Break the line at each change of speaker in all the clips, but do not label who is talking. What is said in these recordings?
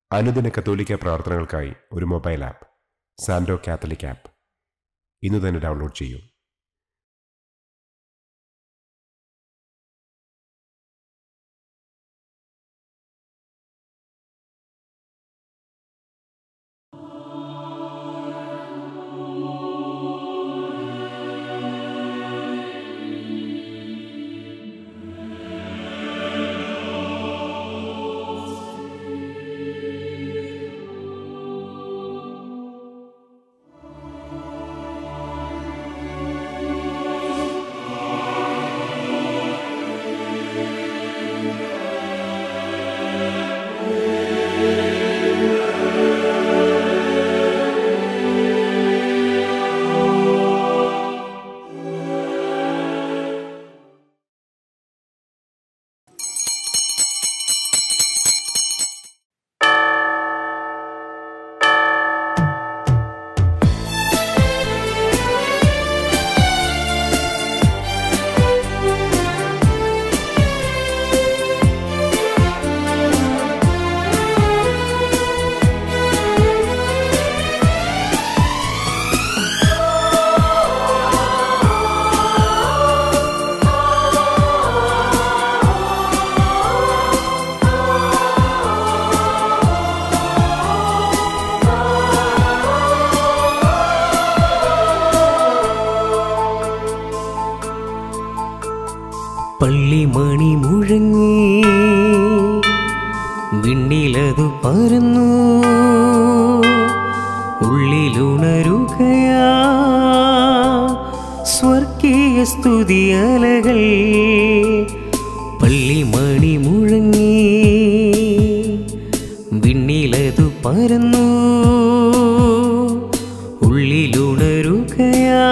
അനുദിന കത്തോലിക്ക പ്രാർത്ഥനകൾക്കായി ഒരു mobile app Sando Catholic app ഇന്ന് തന്നെ ഡൗൺലോഡ് ചെയ്യൂ
പള്ളിമണി മുഴങ്ങി വിണ്ണിലതു പരന്നു ഉള്ളിലുണരുകയാ സ്വർഗീയ സ്തുതിയലകൾ പള്ളിമണി മുഴങ്ങി വിണ്ണിലതു പരന്നു ഉള്ളിലുണരുകയാ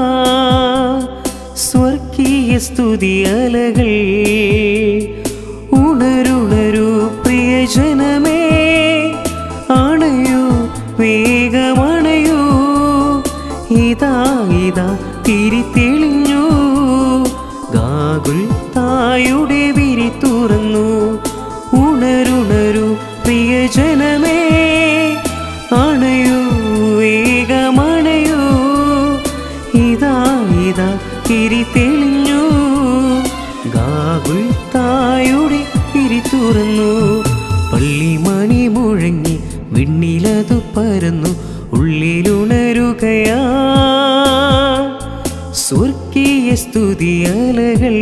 സ്വർഗീയ സ്തുതിയലകൾ ഉണരുണരു പ്രിയജനമേ അണയൂ വേഗമണയൂ ഇതാ ഇതാ തിരിതെളിഞ്ഞു ഗാകുൽ തായുടെ വിരി തുറന്നു ഉണരുണരു പ്രിയജനമേ അണയൂ വേഗമണയൂ ഇതാ ഇതാ തിരി തെളിഞ്ഞു ഗാകുൽ തായുടെ തിരി തുറന്നു പള്ളിമണി മുഴങ്ങി വിണ്ണിലതു പരന്നു ഉള്ളിലുണരുകയാ സ്വർഗീയ സ്തുതിയലകൾ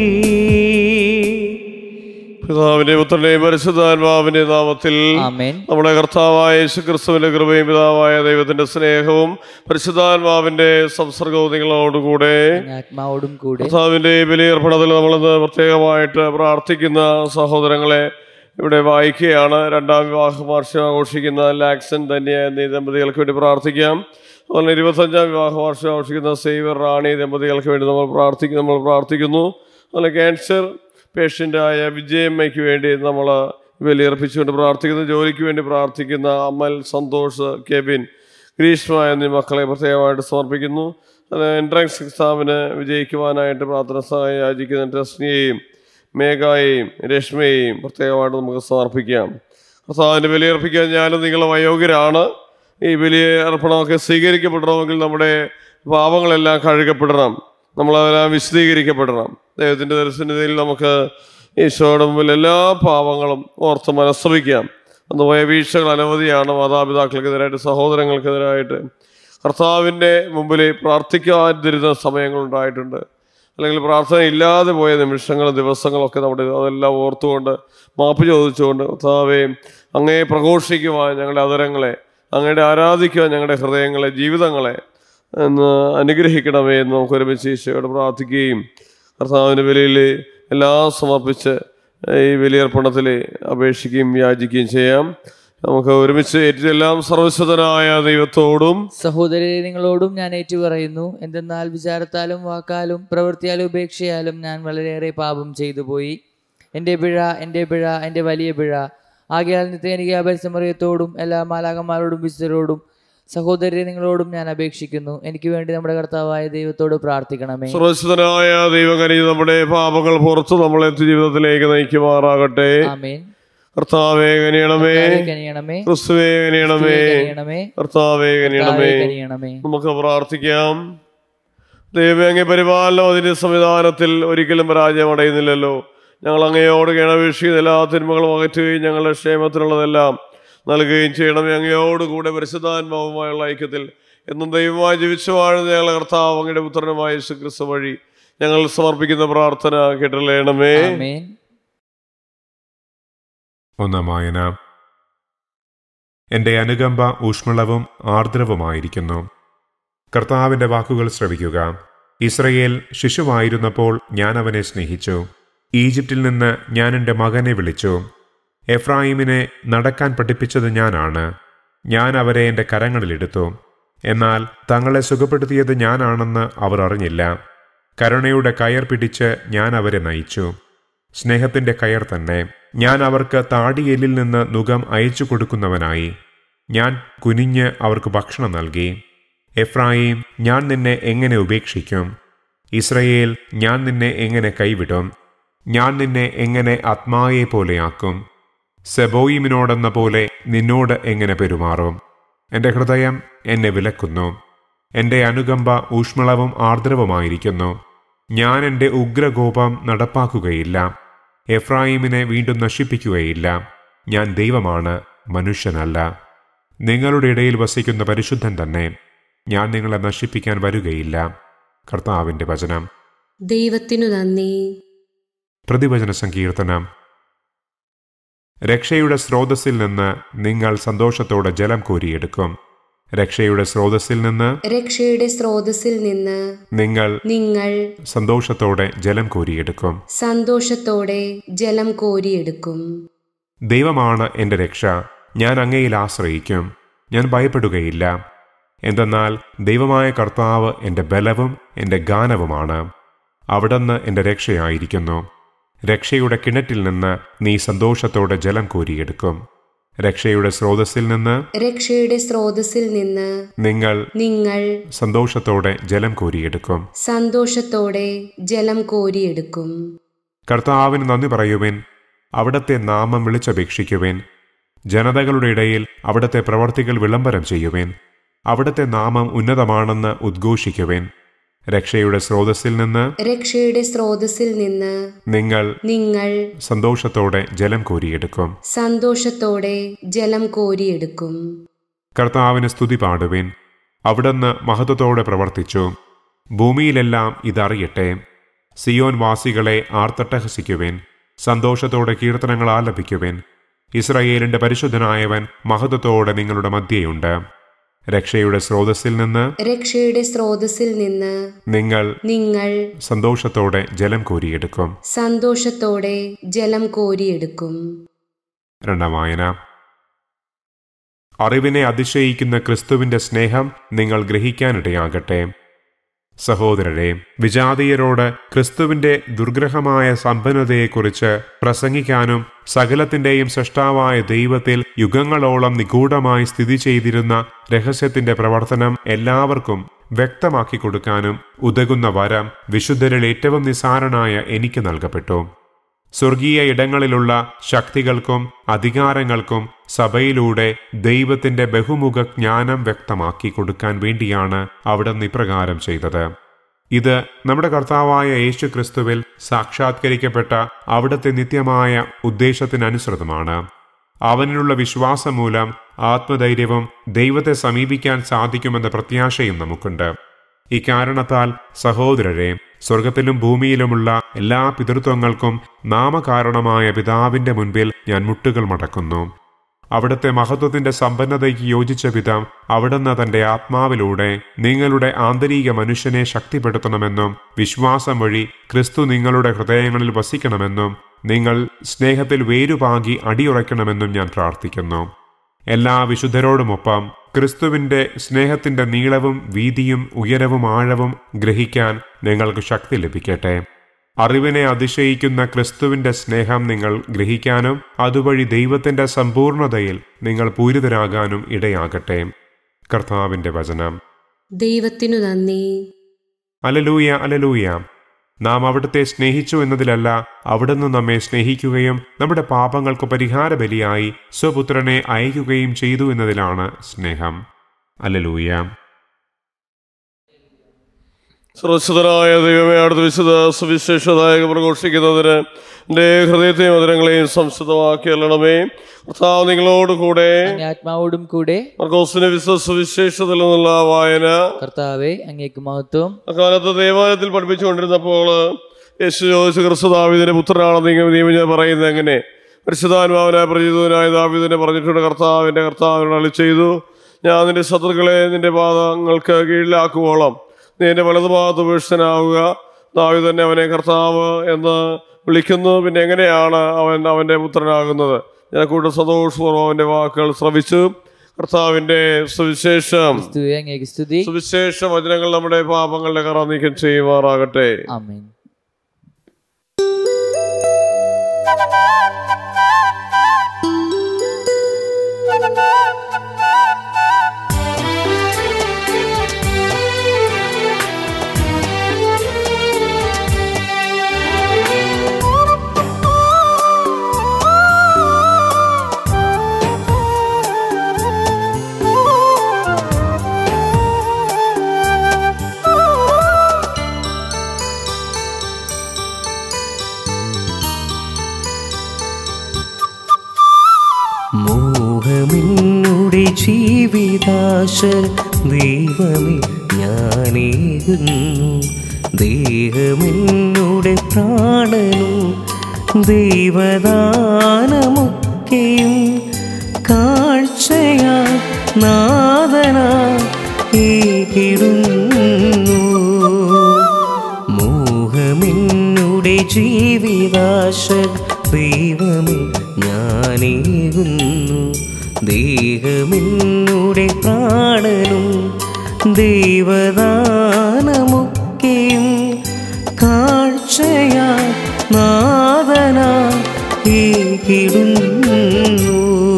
പിതാവിന്റെ പുത്രന്റെ പരിശുദ്ധാത്മാവിന്റെ നാമത്തിൽ
ആമേൻ
നമ്മുടെ കർത്താവായ യേശുക്രിസ്തുവിന്റെ കൃപയും പിതാവായ ദൈവത്തിന്റെ സ്നേഹവും പരിശുദ്ധാത്മാവിന്റെ സംസർഗവും നിങ്ങളോടുകൂടെ
ആത്മാവോടും കൂടെ
കർത്താവിന്റെ ഈ ബലിയർപ്പണത്തിൽ നമ്മളിന്ന് പ്രത്യേകമായിട്ട് പ്രാർത്ഥിക്കുന്ന സഹോദരങ്ങളെ ഇവിടെ വായിക്കുകയാണ് രണ്ടാം വിവാഹ വാർഷികം ആഘോഷിക്കുന്ന ലാക്സൻ ധന്യ എന്നീ ദമ്പതികൾക്ക് വേണ്ടി പ്രാർത്ഥിക്കാം അതുപോലെ ഇരുപത്തഞ്ചാം വിവാഹ വാർഷികം ആഘോഷിക്കുന്ന സേവർ റാണി ദമ്പതികൾക്ക് വേണ്ടി നമ്മൾ പ്രാർത്ഥിക്കും നമ്മൾ പ്രാർത്ഥിക്കുന്നു അതുപോലെ ക്യാൻസർ പേഷ്യൻ്റായ വിജയമ്മയ്ക്ക് വേണ്ടി നമ്മൾ ബലിയർപ്പിച്ചുകൊണ്ട് പ്രാർത്ഥിക്കുന്നു ജോലിക്ക് വേണ്ടി പ്രാർത്ഥിക്കുന്ന അമൽ സന്തോഷ് കെബിൻ ഗ്രീഷ്മ എന്നീ മക്കളെ പ്രത്യേകമായിട്ട് സമർപ്പിക്കുന്നു എൻട്രൻസ് എക്സാമിന് വിജയിക്കുവാനായിട്ട് പ്രാർത്ഥന സഹായം യാചിക്കുന്ന ടെസ്നിയെയും മേഘയെയും രശ്മിയെയും പ്രത്യേകമായിട്ട് നമുക്ക് സമർപ്പിക്കാം കർത്താവിൻ്റെ ബലിയർപ്പിക്കാൻ ഞാനും നിങ്ങളും അയോഗ്യരാണ് ഈ വലിയ അർപ്പണമൊക്കെ സ്വീകരിക്കപ്പെടണമെങ്കിൽ നമ്മുടെ പാപങ്ങളെല്ലാം കഴുകപ്പെടണം നമ്മളതെല്ലാം വിശദീകരിക്കപ്പെടണം ദൈവത്തിൻ്റെ ദർശനതയിൽ നമുക്ക് ഈശോയുടെ മുമ്പിൽ എല്ലാ പാപങ്ങളും ഓർത്ത് മനസ്സവിക്കാം അന്ന് പോയ വീഴ്ചകൾ അനവധിയാണ് മാതാപിതാക്കൾക്കെതിരായിട്ട് സഹോദരങ്ങൾക്കെതിരായിട്ട് കർത്താവിൻ്റെ മുമ്പിൽ പ്രാർത്ഥിക്കാതിരുന്ന സമയങ്ങളുണ്ടായിട്ടുണ്ട് അല്ലെങ്കിൽ പ്രാർത്ഥന ഇല്ലാതെ പോയ നിമിഷങ്ങളും ദിവസങ്ങളൊക്കെ നമ്മുടെ അതെല്ലാം ഓർത്തുകൊണ്ട് മാപ്പ് ചോദിച്ചുകൊണ്ട് കർത്താവെ അങ്ങേ പ്രഘോഷിക്കുവാൻ ഞങ്ങളുടെ അതരങ്ങളെ അങ്ങയുടെ ആരാധിക്കുവാൻ ഞങ്ങളുടെ ഹൃദയങ്ങളെ ജീവിതങ്ങളെ എന്ന് അനുഗ്രഹിക്കണമേ എന്ന് നമുക്ക് ഒരുമിച്ച് ഈശോയോട് പ്രാർത്ഥിക്കുകയും കർത്താവിൻ്റെ വിലയിൽ എല്ലാം സമർപ്പിച്ച് ഈ ബലിയർപ്പണത്തിൽ അപേക്ഷിക്കുകയും യാചിക്കുകയും ചെയ്യാം നമുക്ക് ഒരുമിച്ച് ഏറ്റെല്ലാം സർവശുദ്ധനായ ദൈവത്തോടും
സഹോദരരെ നിങ്ങളോടും ഞാൻ ഏറ്റുപറയുന്നു എന്തെന്നാൽ വിചാരത്താലും വാക്കാലും പ്രവൃത്തിയാലും ഉപേക്ഷയാലും ഞാൻ വളരെയേറെ പാപം ചെയ്തു പോയി എൻ്റെ പിഴ എൻ്റെ പിഴ എൻ്റെ വലിയ പിഴ ആകയാൽ നിത്യേനിക അപരിസമറിയത്തോടും എല്ലാ മാലാകന്മാരോടും വിശുദ്ധരോടും സഹോദരരെ നിങ്ങളോടും ഞാൻ അപേക്ഷിക്കുന്നു എനിക്ക് വേണ്ടി നമ്മുടെ കർത്താവായ ദൈവത്തോട് പ്രാർത്ഥിക്കണമേ
സർവശുദ്ധനായ ദൈവകനി നമ്മുടെ പാപങ്ങൾ പുറത്ത് നമ്മളെ ജീവിതത്തിലേക്ക് നയിക്കുമാറാകട്ടെ
ആമേൻ
കർത്താവേ കനിയണമേ
കർത്താവേ കനിയണമേ
ക്രിസ്തുവേ കനിയണമേ
കനിയണമേ
കർത്താവേ കനിയണമേ
കർത്താവേ കനിയണമേ
നമുക്ക് പ്രാർത്ഥിക്കാം ദൈവമേ അങ്ങേ പരിപാലനം അതിന്റെ സംവിധാനത്തിൽ ഒരിക്കലും പരാജയം അടയുന്നില്ലല്ലോ ഞങ്ങൾ അങ്ങയോട് കേണപേക്ഷിക്കുന്ന എല്ലാ തിന്മകളും അകറ്റുകയും ഞങ്ങളുടെ ക്ഷേമത്തിനുള്ളതെല്ലാം നൽകുകയും ചെയ്യണമേ അങ്ങയോട് കൂടെ പരിശുദ്ധാത്മാവുമായുള്ള ഐക്യത്തിൽ എന്നും ദൈവമായി ജീവിച്ചു വാഴുന്ന ഞങ്ങളുടെ കർത്താവ് അങ്ങയുടെ പുത്രനുമായ യേശു ക്രിസ്തു വഴി ഞങ്ങൾ സമർപ്പിക്കുന്ന പ്രാർത്ഥന കേട്ടലേണമേ
ആമേൻ
ഒന്നാം വായന എന്റെ അനുകമ്പ ഊഷ്മളവും ആർദ്രവുമായിരിക്കുന്നു കർത്താവിന്റെ വാക്കുകൾ ശ്രവിക്കുക ഇസ്രയേൽ ശിശുവായിരുന്നപ്പോൾ ഞാൻ അവനെ സ്നേഹിച്ചു ഈജിപ്തിൽ നിന്ന് ഞാൻ എൻ്റെ മകനെ വിളിച്ചു എഫ്രായിമിനെ നടക്കാൻ പഠിപ്പിച്ചത് ഞാനാണ് ഞാൻ അവരെ എൻ്റെ കരങ്ങളിലെടുത്തു എന്നാൽ തങ്ങളെ സുഖപ്പെടുത്തിയത് ഞാനാണെന്ന് അവർ അറിഞ്ഞില്ല കരുണയുടെ കയർ പിടിച്ച് ഞാൻ അവരെ നയിച്ചു സ്നേഹത്തിന്റെ കയർ തന്നെ ഞാൻ അവർക്ക് താടിയെല്ലിൽ നിന്ന് നുകം അയച്ചു കൊടുക്കുന്നവനായി ഞാൻ കുനിഞ്ഞ് അവർക്ക് ഭക്ഷണം നൽകി എഫ്രായിം ഞാൻ നിന്നെ എങ്ങനെ ഉപേക്ഷിക്കും ഇസ്രയേൽ ഞാൻ നിന്നെ എങ്ങനെ കൈവിടും ഞാൻ നിന്നെ എങ്ങനെ ആത്മായെ പോലെയാക്കും സെബോയിമിനോടെന്ന പോലെ നിന്നോട് എങ്ങനെ പെരുമാറും എൻ്റെ ഹൃദയം എന്നെ വിലക്കുന്നു എൻ്റെ അനുകമ്പ ഊഷ്മളവും ആർദ്രവുമായിരിക്കുന്നു ഞാൻ എൻ്റെ ഉഗ്രകോപം നടപ്പാക്കുകയില്ല എഫ്രായിമിനെ വീണ്ടും നശിപ്പിക്കുകയില്ല ഞാൻ ദൈവമാണ് മനുഷ്യനല്ല നിങ്ങളുടെ ഇടയിൽ വസിക്കുന്ന പരിശുദ്ധൻ തന്നെ ഞാൻ നിങ്ങളെ നശിപ്പിക്കാൻ വരുകയില്ല കർത്താവിൻ്റെ വചനം
ദൈവത്തിനു നന്ദി
പ്രതിവചന സങ്കീർത്തനം രക്ഷയുടെ സ്രോതസ്സിൽ നിന്ന് നിങ്ങൾ സന്തോഷത്തോടെ ജലം കോരിയെടുക്കും രക്ഷയുടെ സ്രോതസ്സിൽ നിന്ന്
രക്ഷയുടെ സ്രോതസ്സിൽ നിന്ന്
നിങ്ങൾ
നിങ്ങൾ
സന്തോഷത്തോടെ ജലം കോരിയെടുക്കും
സന്തോഷത്തോടെ ജലം കോരിയെടുക്കും
ദൈവമാണ് എൻ്റെ രക്ഷ ഞാൻ അങ്ങയിൽ ആശ്രയിക്കും ഞാൻ ഭയപ്പെടുകയില്ല എന്തെന്നാൽ ദൈവമായ കർത്താവ് എൻ്റെ ബലവും എൻ്റെ ഗാനവുമാണ് അവിടുന്ന് എൻ്റെ രക്ഷയായിരിക്കുന്നു രക്ഷയുടെ കിണറ്റിൽ നിന്ന് നീ സന്തോഷത്തോടെ ജലം കോരിയെടുക്കും രക്ഷയുടെ സ്രോതസ്സിൽ നിന്ന്
രക്ഷയുടെ സ്രോതസ്സിൽ നിന്ന്
നിങ്ങൾ
നിങ്ങൾ
സന്തോഷത്തോടെ ജലം കോരിയെടുക്കും
സന്തോഷത്തോടെ ജലം കോരിയെടുക്കും
കർത്താവിന് നന്ദി പറയുവിൻ അവിടത്തെ നാമം വിളിച്ചപേക്ഷിക്കുവിൻ ജനതകളുടെ ഇടയിൽ അവിടത്തെ പ്രവർത്തികൾ വിളംബരം ചെയ്യുവിൻ അവിടത്തെ നാമം ഉന്നതമാണെന്ന് ഉദ്ഘോഷിക്കുവിൻ രക്ഷയുടെ സ്രോതസ്സിൽ നിന്ന്
രക്ഷയുടെ സ്രോതസ്സിൽ നിന്ന്
നിങ്ങൾ
നിങ്ങൾ
സന്തോഷത്തോടെ ജലം കോരിയെടുക്കും
സന്തോഷത്തോടെ ജലം കോരിയെടുക്കും
കർത്താവിന് സ്തുതി പാടുവിൻ അവിടുന്ന് മഹത്വത്തോടെ പ്രവർത്തിച്ചു ഭൂമിയിലെല്ലാം ഇതറിയട്ടെ സിയോൻ വാസികളെ ആർത്തട്ടഹസിക്കുവിൻ സന്തോഷത്തോടെ കീർത്തനങ്ങൾ ആലപിക്കുവിൻ ഇസ്രയേലിന്റെ പരിശുദ്ധനായവൻ മഹത്വത്തോടെ നിങ്ങളുടെ മധ്യയുണ്ട് രക്ഷയുടെ സ്രോതസ്സിൽ നിന്ന്
രക്ഷയുടെ സ്രോതസ്സിൽ നിന്ന്
നിങ്ങൾ
നിങ്ങൾ
സന്തോഷത്തോടെ ജലം കോരിയെടുക്കും
സന്തോഷത്തോടെ ജലം കോരിയെടുക്കും
രണ്ടാം വായന അറിവിനെ അതിശയിക്കുന്ന ക്രിസ്തുവിന്റെ സ്നേഹം നിങ്ങൾ ഗ്രഹിക്കാനിടയാകട്ടെ സഹോദരരെ വിജാതീയരോട് ക്രിസ്തുവിന്റെ ദുർഗ്രഹമായ സമ്പന്നതയെക്കുറിച്ച് പ്രസംഗിക്കാനും സകലത്തിന്റെയും സൃഷ്ടാവായ ദൈവത്തിൽ യുഗങ്ങളോളം നിഗൂഢമായി സ്ഥിതി ചെയ്തിരുന്ന രഹസ്യത്തിന്റെ പ്രവർത്തനം എല്ലാവർക്കും വ്യക്തമാക്കി കൊടുക്കാനും ഉതകുന്ന വരം വിശുദ്ധരിൽ ഏറ്റവും നിസാരനായ എനിക്ക് നൽകപ്പെട്ടു സ്വർഗീയ ഇടങ്ങളിലുള്ള ശക്തികൾക്കും അധികാരങ്ങൾക്കും സഭയിലൂടെ ദൈവത്തിന്റെ ബഹുമുഖ ജ്ഞാനം വ്യക്തമാക്കി കൊടുക്കാൻ വേണ്ടിയാണ് അവിടുന്ന് ഇപ്രകാരം ചെയ്തത് ഇത് നമ്മുടെ കർത്താവായ യേശു ക്രിസ്തുവിൽ സാക്ഷാത്കരിക്കപ്പെട്ട അവിടുത്തെ നിത്യമായ ഉദ്ദേശത്തിനനുസൃതമാണ് അവനിലുള്ള വിശ്വാസം മൂലം ആത്മധൈര്യവും ദൈവത്തെ സമീപിക്കാൻ സാധിക്കുമെന്ന പ്രത്യാശയും നമുക്കുണ്ട് ഇക്കാരണത്താൽ സഹോദരരെ സ്വർഗത്തിലും ഭൂമിയിലുമുള്ള എല്ലാ പിതൃത്വങ്ങൾക്കും നാമകാരണമായ പിതാവിന്റെ മുൻപിൽ ഞാൻ മുട്ടുകൾ മടക്കുന്നു അവിടുത്തെ മഹത്വത്തിന്റെ സമ്പന്നതയ്ക്ക് യോജിച്ച വിധം അവിടുന്ന് തന്റെ ആത്മാവിലൂടെ നിങ്ങളുടെ ആന്തരിക മനുഷ്യനെ ശക്തിപ്പെടുത്തണമെന്നും വിശ്വാസം വഴി ക്രിസ്തു നിങ്ങളുടെ ഹൃദയങ്ങളിൽ വസിക്കണമെന്നും നിങ്ങൾ സ്നേഹത്തിൽ വേരുപാകി അടിയുറയ്ക്കണമെന്നും ഞാൻ പ്രാർത്ഥിക്കുന്നു എല്ലാ വിശുദ്ധരോടുമൊപ്പം ക്രിസ്തുവിന്റെ സ്നേഹത്തിന്റെ നീളവും വീതിയും ഉയരവും ആഴവും ഗ്രഹിക്കാൻ നിങ്ങൾക്ക് ശക്തി ലഭിക്കട്ടെ അറിവിനെ അതിശയിക്കുന്ന ക്രിസ്തുവിന്റെ സ്നേഹം നിങ്ങൾ ഗ്രഹിക്കാനും അതുവഴി ദൈവത്തിന്റെ സമ്പൂർണതയിൽ നിങ്ങൾ പൂരിതരാകാനും ഇടയാകട്ടെ കർത്താവിന്റെ വചനം
ദൈവത്തിനു നന്ദി
അലലൂയ അലലൂയ നാം അവിടുത്തെ സ്നേഹിച്ചു എന്നതിലല്ല അവിടുന്ന് നമ്മെ സ്നേഹിക്കുകയും നമ്മുടെ പാപങ്ങൾക്ക് പരിഹാര ബലിയായി സ്വപുത്രനെ അയക്കുകയും ചെയ്തു എന്നതിലാണ് സ്നേഹം അല്ലലൂയ
സുരക്ഷിതനായ ദൈവമേ അടുത്ത വിശുദ്ധ സുവിശേഷദായക പ്രഘോഷിക്കുന്നതിന് എൻ്റെ ഹൃദയത്തെയും മധുരങ്ങളെയും സംസ്കൃതമാക്കി അല്ലണമേ കർത്താവ് നിങ്ങളോട് കൂടെ
അങ്ങേ ആത്മാവോടും കൂടെ
മർക്കോസിന്റെ വിശുദ്ധ സുവിശേഷത്തിൽ നിന്നുള്ള വായന
കർത്താവെ അങ്ങേക്ക് മഹത്വം
അക്കാലത്ത് ദേവാലയത്തിൽ പഠിപ്പിച്ചുകൊണ്ടിരുന്നപ്പോൾ യേശു ചോദിച്ചു ക്രിസ്തു ദാവിദിന്റെ പുത്രനാണെന്ന് നിങ്ങൾ നിയമം ഞാൻ പറയുന്നത് എങ്ങനെ പരിശുദ്ധാത്മാവനായ പ്രചിതനായ ദാവിദിനെ പറഞ്ഞിട്ടുണ്ട് കർത്താവിന്റെ കർത്താവിനോട് അളി ചെയ്തു ഞാൻ നിന്റെ ശത്രുക്കളെ നിന്റെ പാദങ്ങൾക്ക് കീഴിലാക്കുവോളം നീ എൻ്റെ വലതുഭാഗത്ത് വീഴ്ചനാവുക ദാവി തന്നെ അവനെ കർത്താവ് എന്ന് വിളിക്കുന്നു പിന്നെ എങ്ങനെയാണ് അവൻ അവൻ്റെ പുത്രനാകുന്നത് ഞാൻ കൂടുതൽ സന്തോഷപൂർവ്വം അവൻ്റെ വാക്കുകൾ ശ്രവിച്ചു കർത്താവിൻ്റെ സുവിശേഷം
ക്രിസ്തുവേ അങ്ങേക്ക് സ്തുതി
സുവിശേഷ വചനങ്ങൾ നമ്മുടെ പാപങ്ങളുടെ കറ നീക്കം ചെയ്യുമാറാകട്ടെ
ആമേൻ
മോഹമെന്നുടെ ജീവിതാശ ദൈവമേ ഞാനേകുന്നു ദേഹമെന്നുടെ പ്രാണനും ദൈവദാനമൊക്കെയും കാഴ്ചയാ നാദനാ ഏകിടുന്നു മോഹമെന്നുടെ ജീവിതാശ ദൈവമേ ഞാനേകുന്നു ദേഹമെന്നുടെ പ്രാണനും ദൈവദാനമൊക്കെയും കാഴ്ചയാ നാദനാ ഏകിടുന്നു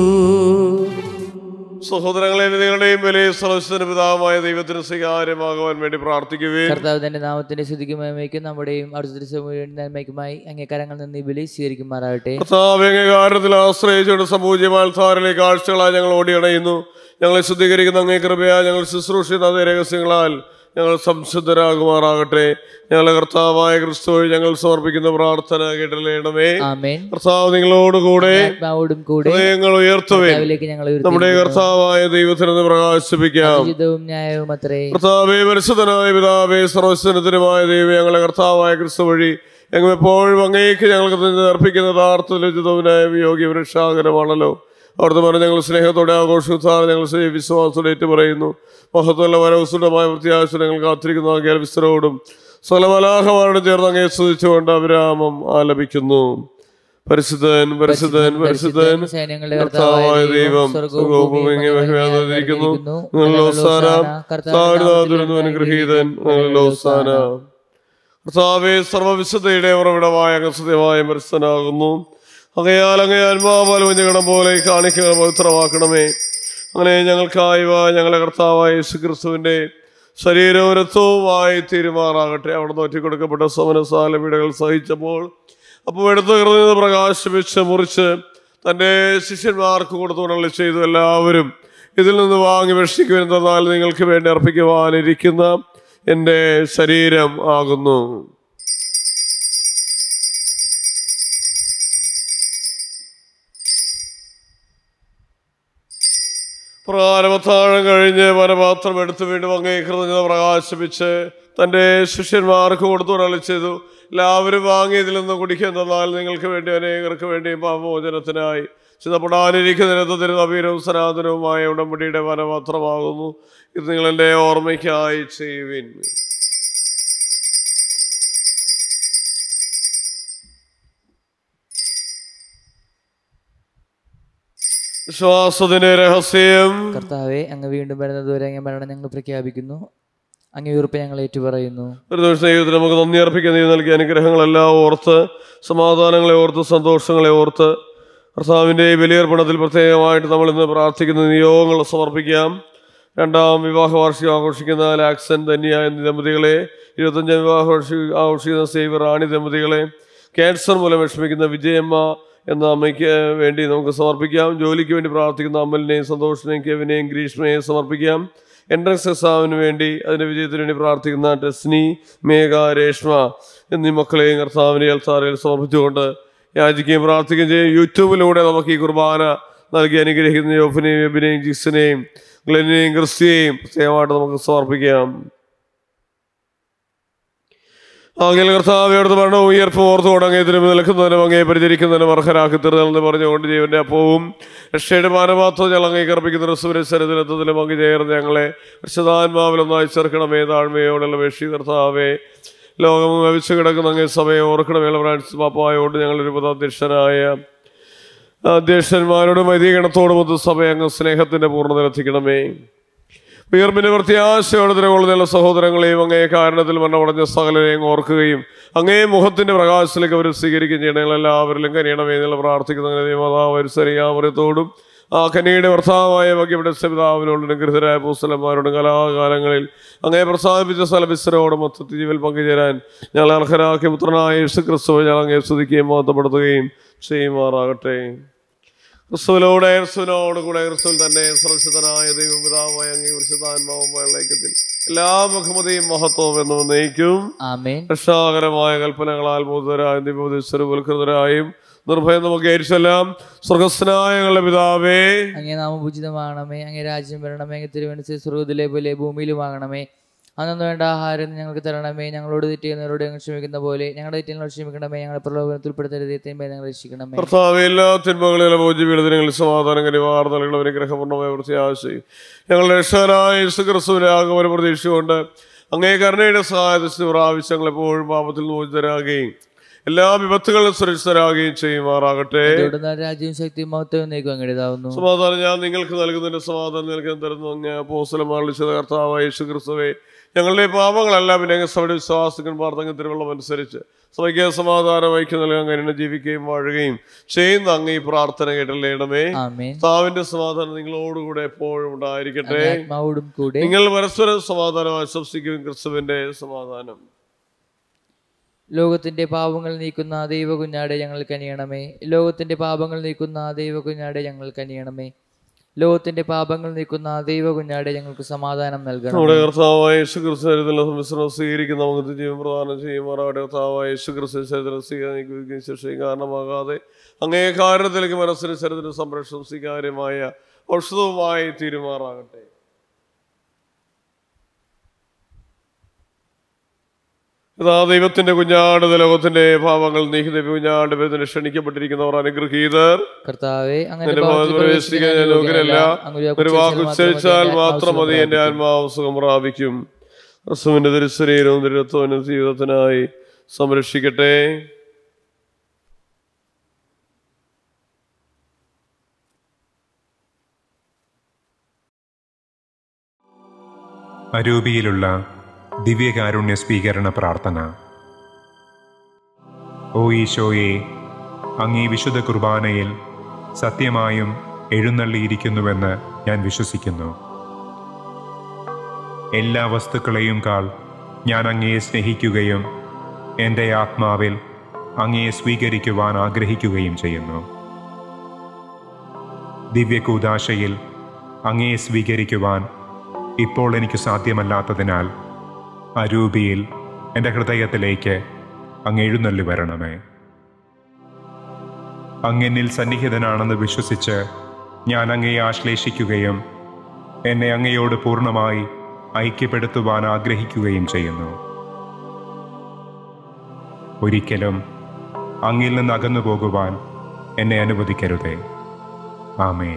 സഹോദരങ്ങളെ നിങ്ങളുടെയും വലിയ സർവസ്വന പിതാവുമായ ദൈവത്തിന് സ്വീകാര്യമാകുവാൻ വേണ്ടി പ്രാർത്ഥിക്കുവേ
കർത്താവ് തന്റെ നാമത്തിന്റെ സ്തുതിക്കും മേന്മയ്ക്കും നമ്മുടെയും അടുത്ത മുഴുവൻ നന്മയ്ക്കുമായി അങ്ങേ കരങ്ങളിൽ നിന്ന് ഈ ബലി സ്വീകരിക്കുമാറാകട്ടെ
കർത്താവ് കാര്യത്തിൽ ആശ്രയിച്ചുകൊണ്ട് സംഭൂജ്യമായ താരലെ കാഴ്ചകളായി ഞങ്ങൾ ഓടിയണയുന്നു ഞങ്ങളെ ശുദ്ധീകരിക്കുന്ന അങ്ങേ കൃപയാൽ ഞങ്ങൾ ശുശ്രൂഷിക്കുന്ന അതേ രഹസ്യങ്ങളാൽ ഞങ്ങൾ സംശുദ്ധരാകുമാറാകട്ടെ ഞങ്ങളെ കർത്താവായ ക്രിസ്തു വഴി ഞങ്ങൾ സമർപ്പിക്കുന്ന പ്രാർത്ഥന കേട്ടലേണമേ
ആമേൻ
കർത്താവ് നിങ്ങളോടുകൂടെ
ആത്മാവോടും കൂടെ
ഹൃദയങ്ങൾ ഉയർത്തുവേ
കർത്താവിലേക്ക് ഞങ്ങൾ
നമ്മുടെ കർത്താവായ ദൈവത്തിനൊന്ന് പ്രകാശിപ്പിക്കാം
ഉചിതവും ന്യായവും അത്രേ
കർത്താവേ പരിശുദ്ധനായ പിതാവേ സർവസ്വനത്തിനുമായ ദൈവം ഞങ്ങളെ കർത്താവായ ക്രിസ്തു വഴി ഞങ്ങൾ എപ്പോഴും അങ്ങേക്ക് ഞങ്ങൾക്ക് തന്നെ അർപ്പിക്കുന്ന യഥാർത്ഥത്തിൽ ഉചിതവുനായ യോഗ്യ വൃക്ഷാകരമാണല്ലോ അവിടുത്തെ പറഞ്ഞ ഞങ്ങൾ സ്നേഹത്തോടെ ആഘോഷിച്ചാൽ ഞങ്ങൾ സ്നേഹ വിശ്വാസത്തോടെ ഏറ്റു പറയുന്നു മഹത്വമുള്ള വരവസുണ്ടമായ പ്രത്യാശ ഞങ്ങൾ കാത്തിരിക്കുന്ന ആകിയാൽ വിസ്തരോടും സ്വലമലാഹമാരോട് ചേർന്ന് അങ്ങേ സ്തുതിച്ചുകൊണ്ട് അവിരാമം ആലപിക്കുന്നു പരിശുദ്ധൻ പരിശുദ്ധൻ പരിശുദ്ധൻ
സൈന്യങ്ങളുടെ
കർത്താവായ ദൈവം സ്വർഗവും ഭൂമിയും മഹിമയായിരിക്കുന്നു നിങ്ങളോസാന കർത്താവിനാഥുരനും അനുഗ്രഹീതൻ നിങ്ങളോസാന കർത്താവെ സർവവിശുദ്ധയുടെ ഉറവിടമായ അംഗസത്യമായ മത്സനാകുന്നു അങ്ങയാൽ അങ്ങേ ആത്മാവാൽ വഞ്ഞകണം പോലെ കാണിക്കുക പവിത്രമാക്കണമേ അങ്ങനെ ഞങ്ങൾക്കായി വാ ഞങ്ങളെ കർത്താവായ യേശു ക്രിസ്തുവിൻ്റെ ശരീരവും രക്തവുമായി തീരുമാറാകട്ടെ അവിടെ നോറ്റി കൊടുക്കപ്പെട്ട സമനസാല പീഡകൾ സഹിച്ചപ്പോൾ അപ്പോൾ എടുത്തു ഹൃദയം പ്രകാശിപ്പിച്ച് മുറിച്ച് തൻ്റെ ശിഷ്യന്മാർക്ക് കൊടുത്തുകൊണ്ടുള്ള ചെയ്തു എല്ലാവരും ഇതിൽ നിന്ന് വാങ്ങി ഭക്ഷിക്കുമെന്നാൽ നിങ്ങൾക്ക് വേണ്ടി അർപ്പിക്കുവാനിരിക്കുന്ന എൻ്റെ ശരീരം ആകുന്നു പ്രാരംഭത്താഴം കഴിഞ്ഞ് വനപാത്രം എടുത്തു വീണ്ടും അങ്ങേ കൃതജ്ഞത പ്രകാശിപ്പിച്ച് തൻ്റെ ശിഷ്യന്മാർക്ക് കൊടുത്തു ചെയ്തു എല്ലാവരും വാങ്ങി ഇതിൽ നിന്ന് കുടിക്കുന്നാൽ നിങ്ങൾക്ക് വേണ്ടി അനേകർക്ക് വേണ്ടി പാപമോചനത്തിനായി ചിതപ്പെടാനിരിക്കുന്ന രഥത്തിരുന്നവീരവും സനാതനവുമായ ഉടമ്പടിയുടെ വനപാത്രമാകുന്നു ഇത് നിങ്ങൾ എൻ്റെ ഓർമ്മയ്ക്കായി ചെയ്യുവിൻ വിശ്വാസത്തിന്റെ രഹസ്യം
കർത്താവെ അങ്ങ് വീണ്ടും വരുന്നത് വരെ അങ്ങ് മരണം ഞങ്ങൾ പ്രഖ്യാപിക്കുന്നു അങ്ങ് ഉറപ്പ് ഞങ്ങൾ ഏറ്റുപറയുന്നു
ഒരു ദിവസം ദൈവത്തിന് നമുക്ക് നന്ദി അർപ്പിക്കുന്ന നീ നൽകിയ അനുഗ്രഹങ്ങളെല്ലാം ഓർത്ത് സമാധാനങ്ങളെ ഓർത്ത് സന്തോഷങ്ങളെ ഓർത്ത് കർത്താവിൻ്റെ ബലിയർപ്പണത്തിൽ പ്രത്യേകമായിട്ട് നമ്മൾ ഇന്ന് പ്രാർത്ഥിക്കുന്ന നിയോഗങ്ങൾ സമർപ്പിക്കാം രണ്ടാം വിവാഹ വാർഷികം ആഘോഷിക്കുന്ന ലാക്സൻ ധന്യ എന്നീ ദമ്പതികളെ ഇരുപത്തഞ്ചാം വിവാഹ വാർഷികം ആഘോഷിക്കുന്ന സേവ റാണി ദമ്പതികളെ ക്യാൻസർ മൂലം വിഷമിക്കുന്ന വിജയമ്മ എന്ന അമ്മയ്ക്ക് വേണ്ടി നമുക്ക് സമർപ്പിക്കാം ജോലിക്ക് വേണ്ടി പ്രാർത്ഥിക്കുന്ന അമലിനെയും സന്തോഷിനെയും കെവിനെയും ഗ്രീഷ്മയെയും സമർപ്പിക്കാം എൻട്രൻസ് എക്സാമിന് വേണ്ടി അതിൻ്റെ വിജയത്തിന് വേണ്ടി പ്രാർത്ഥിക്കുന്ന ടെസ്നി മേഘ രേഷ്മ എന്നീ മക്കളെയും കർത്താവിനെ അൽത്താരയിൽ സമർപ്പിച്ചുകൊണ്ട് യാചിക്കുകയും പ്രാർത്ഥിക്കുകയും ചെയ്യും യൂട്യൂബിലൂടെ നമുക്ക് ഈ കുർബാന നൽകി അനുഗ്രഹിക്കുന്ന യോഫിനെയും എബിനെയും ജിക്സിനെയും ഗ്ലെനെയും ക്രിസ്റ്റിയെയും പ്രത്യേകമായിട്ട് നമുക്ക് സമർപ്പിക്കാം ആകെ കർത്താവയോട് മരണ ഉയർപ്പ് ഓർത്തുകൊണ്ട് അങ്ങേ തിരുമ്പ് നിൽക്കുന്നതിനും അങ്ങേ പരിചരിക്കുന്നതിനും അർഹരാക്കി തീർന്നെന്ന് പറഞ്ഞുകൊണ്ട് ജീവന്റെ അപ്പവും രക്ഷയുടെ മാനപാത്രം ഞങ്ങൾ അങ്ങേ കർപ്പിക്കുന്ന റസുവിന്റെ ശരത്തിലെത്തതിലും അങ്ങ് ചേർന്ന് ഞങ്ങളെ വിശദാത്മാവിലൊന്നായി ചേർക്കണമേ താഴ്മയോടുള്ള വേഷി കർത്താവേ ലോകം അവിച്ചു കിടക്കുന്ന അങ്ങേ സമയം ഓർക്കണമേ ഫ്രാൻസിസ് പാപ്പായോട് ഞങ്ങളൊരു പദാധ്യക്ഷനായ അധ്യക്ഷന്മാരോടും വൈദികണത്തോടും ഒത്ത് സഭ അങ്ങ് സ്നേഹത്തിന്റെ പൂർണ്ണതയിലെത്തിക്കണമേ ഉയർപ്പിന്റെ പ്രത്യാശയോടെ തിരകൊള്ളുന്ന സഹോദരങ്ങളെയും അങ്ങേ കാരണത്തിൽ മരണമടഞ്ഞ സകലരെയും ഓർക്കുകയും അങ്ങേ മുഖത്തിന്റെ പ്രകാശത്തിലേക്ക് അവർ സ്വീകരിക്കുകയും ചെയ്യണം എല്ലാവരിലും കനിയണമേ എന്നുള്ള പ്രാർത്ഥിക്കുന്ന മാതാവരിസരിയാമരത്തോടും ആ കനിയുടെ ഭർത്താവായ ഭഗ്യയുടെ പിതാവിനോടും അനുഗ്രഹരായ പൂസ്ഥലന്മാരോടും കലാകാലങ്ങളിൽ അങ്ങേ പ്രസാദിപ്പിച്ച സ്ഥലവിസ്തരോടും മൊത്തത്തിൽ ജീവൽ പങ്കുചേരാൻ ഞങ്ങൾ അർഹരാക്കിയ പുത്രനായ യേശു ക്രിസ്തുവ ഞങ്ങൾ അങ്ങേ സ്തുതിക്കുകയും മഹത്വപ്പെടുത്തുകയും ചെയ്യുമാറാകട്ടെ ക്രിസ്തുവിലൂടെ ക്രിസ്തുവിനോട് കൂടെ ക്രിസ്തുവിൽ തന്നെ സുരക്ഷിതനായ ദൈവപിതാവായ അങ്ങേ വിശുദ്ധാത്മാവുമായ ഐക്യത്തിൽ എല്ലാ മുഖമതിയും മഹത്വവും എന്ന് നയിക്കും
ആമേൻ
രക്ഷാകരമായ കൽപ്പനകളാൽ ബോധരായും ദിവോദീശ്വരവൽകൃതരായും നിർഭയം നമുക്ക് ഏരിച്ചെല്ലാം സ്വർഗസ്നായ ഞങ്ങളുടെ പിതാവേ
അങ്ങേ നാമപൂജിതമാകണമേ അങ്ങേ രാജ്യം വരണമേ അങ്ങേ തിരുവനന്തപുരം സ്വർഗത്തിലെ പോലെ ഭൂമിയിലുമാകണമേ അന്നു വേണ്ട ആഹാരം ഇന്ന് ഞങ്ങൾക്ക് തരണമേ ഞങ്ങളോട് തെറ്റിയുന്നവരോട് ഞങ്ങൾ ക്ഷമിക്കുന്ന പോലെ ഞങ്ങളുടെ തെറ്റിനോട് ക്ഷമിക്കണമേ ഞങ്ങളെ പ്രലോഭനത്തിൽ ഉൾപ്പെടുത്തരുതേ തിന്മയെ ഞങ്ങൾ രക്ഷിക്കണമേ
കർത്താവെ എല്ലാ തിന്മകളിലെ മോചിപീഠത്തിനങ്ങളിൽ സമാധാനം കനിവാർ നൽകണം അനുഗ്രഹപൂർണ്ണമായ പ്രത്യാശയും ഞങ്ങളുടെ രക്ഷകനായ യേശു ക്രിസ്തുവിനെ ആഗമന പ്രതീക്ഷകൊണ്ട് അങ്ങേ കരുണയുടെ സഹായത്തിൽ പ്രാവശ്യം ഞങ്ങൾ എപ്പോഴും പാപത്തിൽ മോചിതരാകുകയും എല്ലാ വിപത്തുകളും സുരക്ഷിതരാകുകയും ചെയ്യുമാറാകട്ടെ
ഇവിടുന്ന് രാജ്യവും ശക്തിയും മഹത്വവും നീക്കും അങ്ങെഴുതാവുന്നു
സമാധാനം ഞാൻ നിങ്ങൾക്ക് നൽകുന്നതിന്റെ സമാധാനം നൽകാൻ തരുന്നു അങ്ങ് അപ്പോസ്തലന്മാരുടെ വിശുദ്ധ കർത്താവായ യേശു ക്രിസ്തുവേ ഞങ്ങളുടെ പാപങ്ങളെല്ലാം പിന്നെ അങ്ങ് സഭയുടെ വിശ്വാസകന്മാർ തങ്ങൾ തിരുവള്ളം അനുസരിച്ച് സഭയ്ക്ക് സമാധാനം ഐക്യം നൽകാൻ കഴിയുന്ന ജീവിക്കുകയും വാഴുകയും ചെയ്യുന്ന അങ്ങ് ഈ പ്രാർത്ഥന കേട്ടല്ലേണമേ
ആമേൻ
താവിന്റെ സമാധാനം നിങ്ങളോടുകൂടെ എപ്പോഴും ഉണ്ടായിരിക്കട്ടെ
അങ്ങേ ആത്മാവോടും കൂടെ
നിങ്ങൾ പരസ്പരം സമാധാനം ആശംസിക്കും ക്രിസ്തുവിന്റെ സമാധാനം
ലോകത്തിന്റെ പാപങ്ങൾ നീക്കുന്ന ദൈവ കുഞ്ഞാടെ ഞങ്ങൾ കനിയണമേ ലോകത്തിന്റെ പാപങ്ങൾ നീക്കുന്ന ദൈവ കുഞ്ഞാടെ ഞങ്ങൾ കനിയണമേ ലോകത്തിന്റെ പാപങ്ങൾ നീക്കുന്ന ദൈവ കുഞ്ഞാടെ ഞങ്ങൾക്ക് സമാധാനം നൽകണം
നമ്മുടെ കർത്താവായ യേശു ക്രിസ്തുവിനുള്ള സംരക്ഷണം സ്വീകരിക്കുന്ന നമുക്ക് ജീവൻ പ്രദാനം ചെയ്യുമാറാവട്ടെ കർത്താവായ യേശു ക്രിസ്തു ശരീരം സ്വീകരിക്കുകയും ശിക്ഷയും കാരണമാകാതെ അങ്ങേ കാരണത്തിലേക്ക് മനസ്സിന് ശരീരത്തിന് സംരക്ഷണം സ്വീകാര്യമായ ഔഷധവുമായി തീരുമാറാകട്ടെ ഇതാ ദൈവത്തിന്റെ കുഞ്ഞാട് ലോകത്തിന്റെ പാപങ്ങൾ നീക്കുന്ന കുഞ്ഞാട് പേരിന് ക്ഷണിക്കപ്പെട്ടിരിക്കുന്നവർ അനുഗ്രഹീതർ
കർത്താവെ അങ്ങനെ
എന്റെ ഭാഗത്ത് പ്രവേശിക്കാൻ ഞാൻ യോഗ്യനല്ല ഒരു വാക്ക് ഉച്ചരിച്ചാൽ മാത്രം മതി എന്റെ ആത്മാവ് സുഖം പ്രാപിക്കും ക്രിസ്തുവിന്റെ തിരുശരീരവും തിരുത്വനും ജീവിതത്തിനായി സംരക്ഷിക്കട്ടെ
അരൂപിയിലുള്ള ദിവ്യകാരുണ്യ സ്വീകരണ പ്രാർത്ഥന ഓ ഈശോയെ അങ്ങീ വിശുദ്ധ കുർബാനയിൽ സത്യമായും എഴുന്നള്ളിയിരിക്കുന്നുവെന്ന് ഞാൻ വിശ്വസിക്കുന്നു എല്ലാ വസ്തുക്കളെയും കാൾ ഞാൻ അങ്ങയെ സ്നേഹിക്കുകയും എൻ്റെ ആത്മാവിൽ അങ്ങയെ സ്വീകരിക്കുവാൻ ആഗ്രഹിക്കുകയും ചെയ്യുന്നു ദിവ്യകൂദാശയിൽ അങ്ങയെ സ്വീകരിക്കുവാൻ ഇപ്പോൾ എനിക്ക് സാധ്യമല്ലാത്തതിനാൽ അരൂപിയിൽ എൻ്റെ ഹൃദയത്തിലേക്ക് അങ്ങ് എഴുന്നള്ളി വരണമേ അങ്ങെന്നിൽ സന്നിഹിതനാണെന്ന് വിശ്വസിച്ച് ഞാൻ അങ്ങയെ ആശ്ലേഷിക്കുകയും എന്നെ അങ്ങയോട് പൂർണ്ണമായി ഐക്യപ്പെടുത്തുവാൻ ആഗ്രഹിക്കുകയും ചെയ്യുന്നു ഒരിക്കലും അങ്ങിൽ നിന്ന് അകന്നു പോകുവാൻ എന്നെ അനുവദിക്കരുതേ ആമേൻ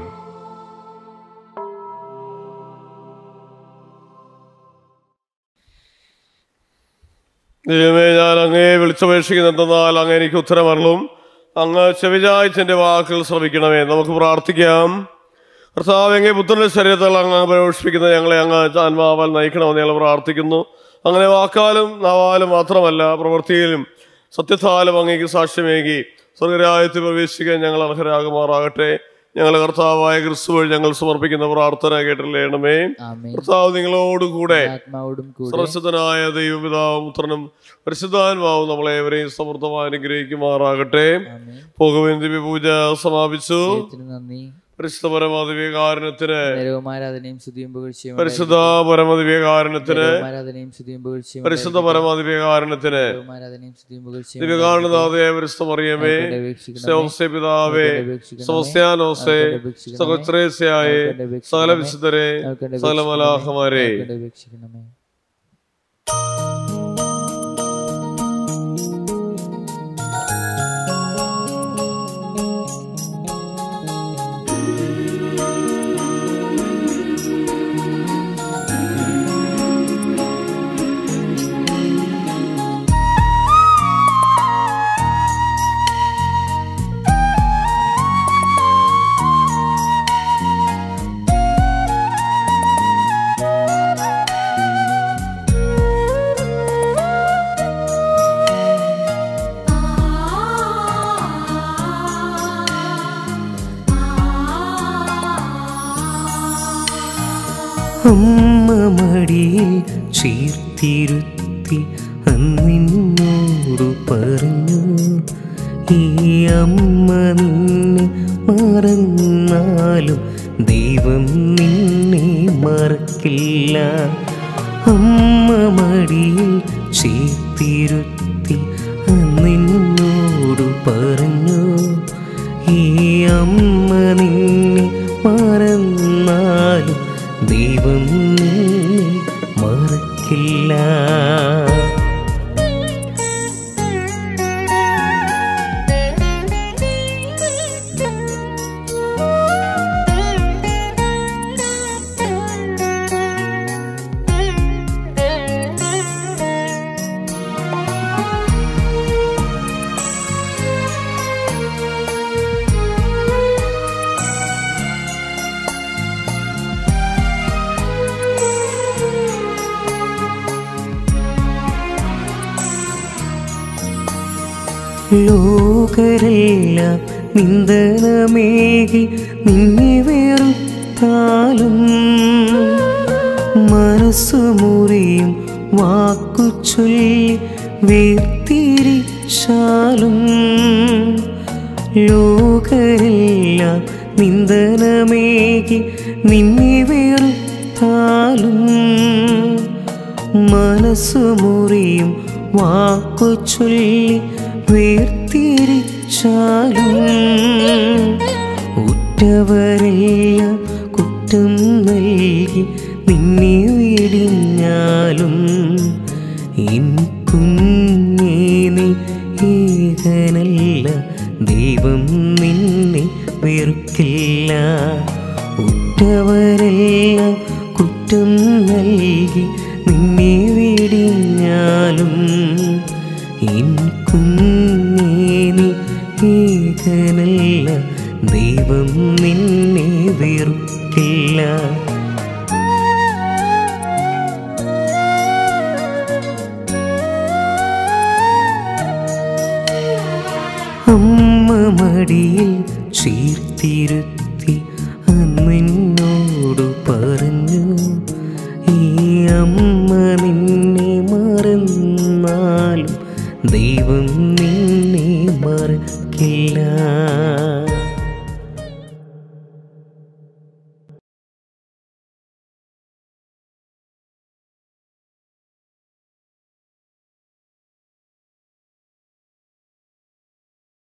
ദൈവമേ ഞാൻ അങ്ങയെ വിളിച്ചപേക്ഷിക്കുന്നെന്നാൽ അങ്ങ് എനിക്ക് ഉത്തരമരളും അങ്ങ് ചെവിചായ്ച്ചെന്റെ വാക്കുകൾ ശ്രമിക്കണമേ നമുക്ക് പ്രാർത്ഥിക്കാം കർത്താവ് എങ്ങനെ പുത്രന്റെ ശരീരത്തിൽ അങ്ങ് പ്രവേശിപ്പിക്കുന്ന ഞങ്ങളെ അങ്ങ് ആത്മാവാൽ നയിക്കണമെന്ന് ഞങ്ങൾ പ്രാർത്ഥിക്കുന്നു അങ്ങനെ വാക്കാലും നാവാലും മാത്രമല്ല പ്രവൃത്തിയിലും സത്യത്താലും അങ്ങേക്ക് സാക്ഷ്യമേകി സ്വർഗരാജ്യത്തിൽ പ്രവേശിക്കാൻ ഞങ്ങൾ അർഹരാകുമാറാകട്ടെ ഞങ്ങൾ കർത്താവായ ക്രിസ്തു വഴി ഞങ്ങൾ സമർപ്പിക്കുന്ന പ്രാർത്ഥന കേട്ടില്ലേണമേ
ആമേൻ
കർത്താവ് നിങ്ങളോടുകൂടെ
ആത്മാവോടും കൂടെ
സർവശക്തനായ ദൈവപിതാവും പുത്രനും പരിശുദ്ധാത്മാവും നമ്മളെ ഏവരെയും സമൃദ്ധമായി അനുഗ്രഹിക്കുമാറാകട്ടെ
ആമേൻ
പോകുവിൻ ദിവ്യ പൂജ സമാപിച്ചു
ദൈവത്തിന് നന്ദി
പരിശുദ്ധ പരമാദിവ്യകാരണത്തിന്
നേരവുമാരാധനയും സ്തുതിയും പുകഴ്ചയും
പരിശുദ്ധ പരമദിവ്യകാരണത്തിന്
ആരാധനയും സ്തുതിയും പുകഴ്ചയും
പരിശുദ്ധ പരമാദിവ്യകാരണത്തിന്
ആരാധനയും സ്തുതിയും പുകഴ്ചയും
ദിവ്യകാരണനാഥയെ പരിശുദ്ധ മറിയമേ സൗസ്യ പിതാവേ സൗസ്യാനോസേ സഹസ്രേസ്യായെ സകല വിശുദ്ധരെ സകല മലാഹമാരെ
അപേക്ഷിക്കണമേ
അമ്മ മടിയിൽ ചീർത്തിരുത്തി അന്നിന്നോടു പറഞ്ഞു ഈ അമ്മ നിന്നെ മറന്നാലും ദൈവം നിന്നെ മറക്കില്ല അമ്മ മടിയിൽ ചീർത്തിരുത്തി അന്നിന്നോടു പറഞ്ഞു ഈ അമ്മ നിന്നെ മറന്നാലും ദൈവം നിന്നെ മറക്കില്ല ലോകരെല്ലാം നിന്ദനമേകി നിന്നെ വെറുത്താലും മനസ്സു മുറിയും വാക്കു ചൊല്ലി വേർതിരിച്ചാലും ലോകരെല്ലാം നിന്ദനമേകി നിന്നെ വെറുത്താലും മനസ്സു മുറിയും വാക്കു ചൊല്ലി വേർതിരിച്ചാലും ഉറ്റവരെല്ലാം കുറ്റം നൽകി നിന്നെ വെടിഞ്ഞാലും എൻ കുഞ്ഞേ നീ ഏകനല്ല ദൈവം നിന്നെ വെറുക്കില്ല ഉറ്റവരെല്ലാം കുറ്റം നൽകി നിന്നെ വെടിഞ്ഞാലും എൻ കുഞ്ഞേ നീ ഏകനല്ല ദൈവം നിന്നെ വെറുക്കില്ല അമ്മ മടിയിൽ ചീർത്തിരുത്തി അന്നെന്നോടു പറഞ്ഞു ഈ അമ്മ നിന്നെ മറന്നാലും ദൈവം നിന്നെ മറക്കില്ല